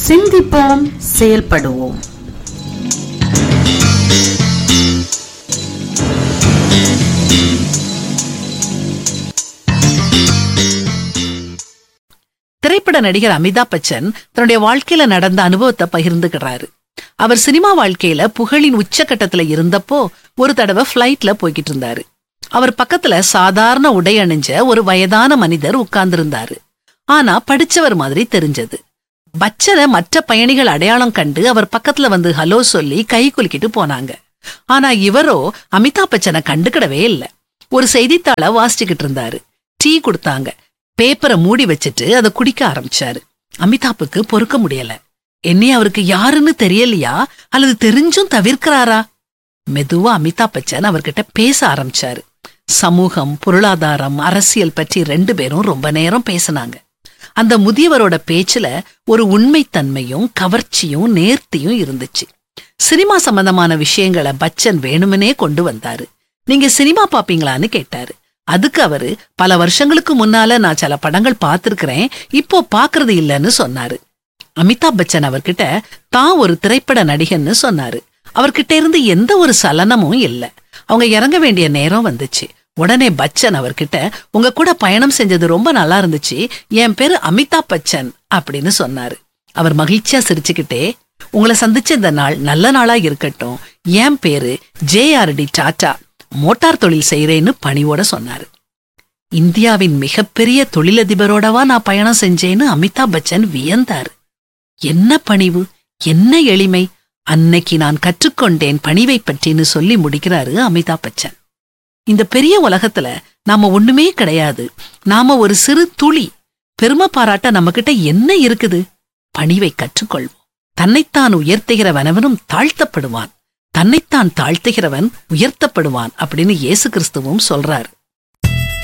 சிந்திப்போம் செயல்படுவோம் திரைப்பட நடிகர் அமிதாப் பச்சன் தன்னுடைய வாழ்க்கையில நடந்த அனுபவத்தை பகிர்ந்துக்கிறாரு அவர் சினிமா வாழ்க்கையில புகழின் உச்சக்கட்டத்துல இருந்தப்போ ஒரு தடவை ஃபிளைட்ல போய்கிட்டு இருந்தாரு அவர் பக்கத்துல சாதாரண உடை அணிஞ்ச ஒரு வயதான மனிதர் உட்கார்ந்திருந்தாரு ஆனா படிச்சவர் மாதிரி தெரிஞ்சது பச்சனை மற்ற பயணிகள் அடையாளம் கண்டு அவர் பக்கத்துல வந்து ஹலோ சொல்லி கை குலுக்கிட்டு போனாங்க ஆனா இவரோ அமிதாப் பச்சனை கண்டுக்கிடவே இல்ல ஒரு செய்தித்தாளை வாசிச்சுக்கிட்டு இருந்தாரு டீ கொடுத்தாங்க பேப்பரை மூடி வச்சுட்டு அதை குடிக்க ஆரம்பிச்சாரு அமிதாப்புக்கு பொறுக்க முடியல என்னை அவருக்கு யாருன்னு தெரியலையா அல்லது தெரிஞ்சும் தவிர்க்கிறாரா மெதுவா அமிதாப் பச்சன் அவர்கிட்ட பேச ஆரம்பிச்சாரு சமூகம் பொருளாதாரம் அரசியல் பற்றி ரெண்டு பேரும் ரொம்ப நேரம் பேசினாங்க அந்த முதியவரோட பேச்சுல ஒரு உண்மைத்தன்மையும் கவர்ச்சியும் நேர்த்தியும் இருந்துச்சு சினிமா சம்பந்தமான விஷயங்களை பச்சன் வேணுமனே கொண்டு வந்தாரு நீங்க சினிமா பாப்பீங்களான்னு கேட்டாரு அதுக்கு அவரு பல வருஷங்களுக்கு முன்னால நான் சில படங்கள் பார்த்திருக்கிறேன் இப்போ பாக்குறது இல்லைன்னு சொன்னாரு அமிதாப் பச்சன் அவர்கிட்ட தான் ஒரு திரைப்பட நடிகன்னு சொன்னாரு அவர்கிட்ட இருந்து எந்த ஒரு சலனமும் இல்ல அவங்க இறங்க வேண்டிய நேரம் வந்துச்சு உடனே பச்சன் அவர்கிட்ட உங்க கூட பயணம் செஞ்சது ரொம்ப நல்லா இருந்துச்சு என் பேரு அமிதாப் பச்சன் அப்படின்னு சொன்னாரு அவர் மகிழ்ச்சியா சிரிச்சுக்கிட்டே உங்களை சந்திச்ச இந்த நாள் நல்ல நாளா இருக்கட்டும் என் பேரு J R D Tata motor தொழில் செய்யறேன்னு பணிவோட சொன்னாரு இந்தியாவின் மிகப்பெரிய தொழிலதிபரோடவா நான் பயணம் செஞ்சேன்னு அமிதாப் பச்சன் வியந்தாரு என்ன பணிவு என்ன எளிமை அன்னைக்கு நான் கற்றுக்கொண்டேன் பணிவை பற்றின்னு சொல்லி முடிக்கிறாரு அமிதாப் பச்சன் இந்த பெரிய உலகத்துல நாம ஒண்ணுமே கிடையாது நாம ஒரு சிறு துளி பெருமை பாராட்ட நம்மகிட்ட என்ன இருக்குது பணிவை கற்றுக்கொள்வோம் தன்னைத்தான் உயர்த்துகிறவனவனும் தாழ்த்தப்படுவான் தன்னைத்தான் தாழ்த்துகிறவன் உயர்த்தப்படுவான் அப்படின்னு இயேசு கிறிஸ்துவும் சொல்றாரு